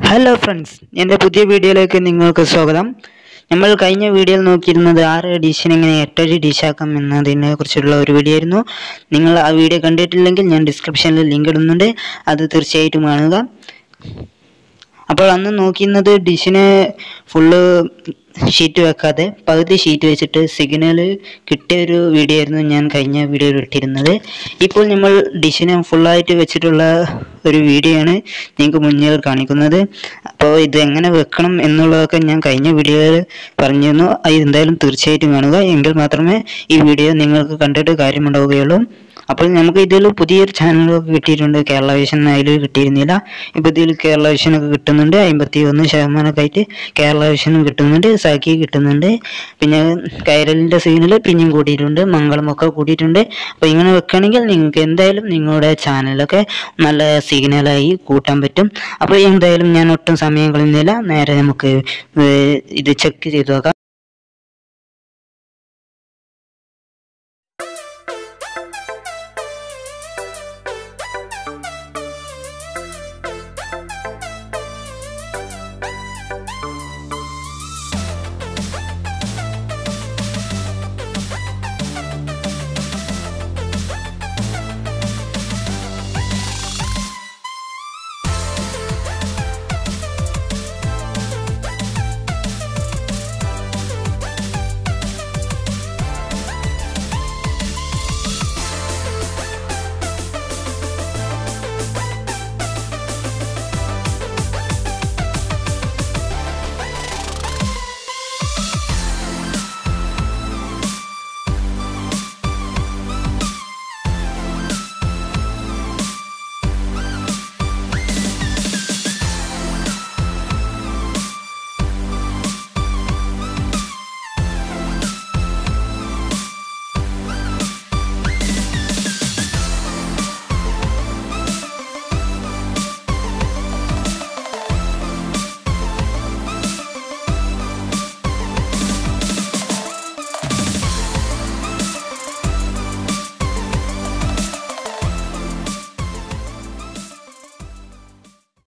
hello friends എൻ്റെ പുതിയ വീഡിയോയിലേക്ക് നിങ്ങൾക്ക് സ്വാഗതം നമ്മൾ കഴിഞ്ഞ വീഡിയോയിൽ നോക്കിയിരുന്നത് ആറ് ഡിഷൻ എങ്ങനെ എട്ടടി ഡിഷാക്കാം എന്നതിനെ കുറിച്ചുള്ള ഒരു വീഡിയോ ആയിരുന്നു നിങ്ങൾ ആ വീഡിയോ കണ്ടിട്ടില്ലെങ്കിൽ ഞാൻ ഡിസ്ക്രിപ്ഷനിൽ ലിങ്ക് ഇടുന്നുണ്ട് അത് തീർച്ചയായിട്ടും കാണുക അപ്പോൾ അന്ന് നോക്കിയിരുന്നത് ഡിഷിന് ഫുള്ള് ഷീറ്റ് വെക്കാതെ പകുതി ഷീറ്റ് വെച്ചിട്ട് സിഗ്നൽ കിട്ടിയ ഒരു വീഡിയോ ആയിരുന്നു ഞാൻ കഴിഞ്ഞ വീഡിയോയിൽ ഇട്ടിരുന്നത് ഇപ്പോൾ നമ്മൾ ഡിഷിനെ ഫുള്ളായിട്ട് വെച്ചിട്ടുള്ള ഒരു വീഡിയോ ആണ് നിങ്ങൾക്ക് മുന്നിൽ കാണിക്കുന്നത് അപ്പോൾ ഇത് എങ്ങനെ വെക്കണം എന്നുള്ളതൊക്കെ ഞാൻ കഴിഞ്ഞ വീഡിയോയിൽ പറഞ്ഞിരുന്നു അത് എന്തായാലും തീർച്ചയായിട്ടും കാണുക എങ്കിൽ മാത്രമേ ഈ വീഡിയോ നിങ്ങൾക്ക് കണ്ടിട്ട് കാര്യമുണ്ടാവുകയുള്ളൂ അപ്പോൾ നമുക്ക് ഇതിൽ പുതിയൊരു ചാനലൊക്കെ കിട്ടിയിട്ടുണ്ട് കേരള വിഷൻ അതിൽ കിട്ടിയിരുന്നില്ല ഇപ്പോൾ ഇതിൽ കേരള വിഷനൊക്കെ കിട്ടുന്നുണ്ട് അമ്പത്തി ഒന്ന് ശതമാനമൊക്കെ ആയിട്ട് കേരള വിഷനും കിട്ടുന്നുണ്ട് സാക്കി കിട്ടുന്നുണ്ട് പിന്നെ കൈരലിൻ്റെ സീനിൽ പിന്നെയും കൂട്ടിയിട്ടുണ്ട് മംഗളമൊക്കെ കൂട്ടിയിട്ടുണ്ട് അപ്പോൾ ഇങ്ങനെ വെക്കുകയാണെങ്കിൽ നിങ്ങൾക്ക് എന്തായാലും നിങ്ങളുടെ ചാനലൊക്കെ നല്ല സിഗ്നലായി കൂട്ടാൻ പറ്റും അപ്പോൾ എന്തായാലും ഞാൻ ഒട്ടും സമയം കളയുന്നില്ല നേരെ നമുക്ക് ഏർ ഇത് ചെക്ക് ചെയ്ത് നോക്കാം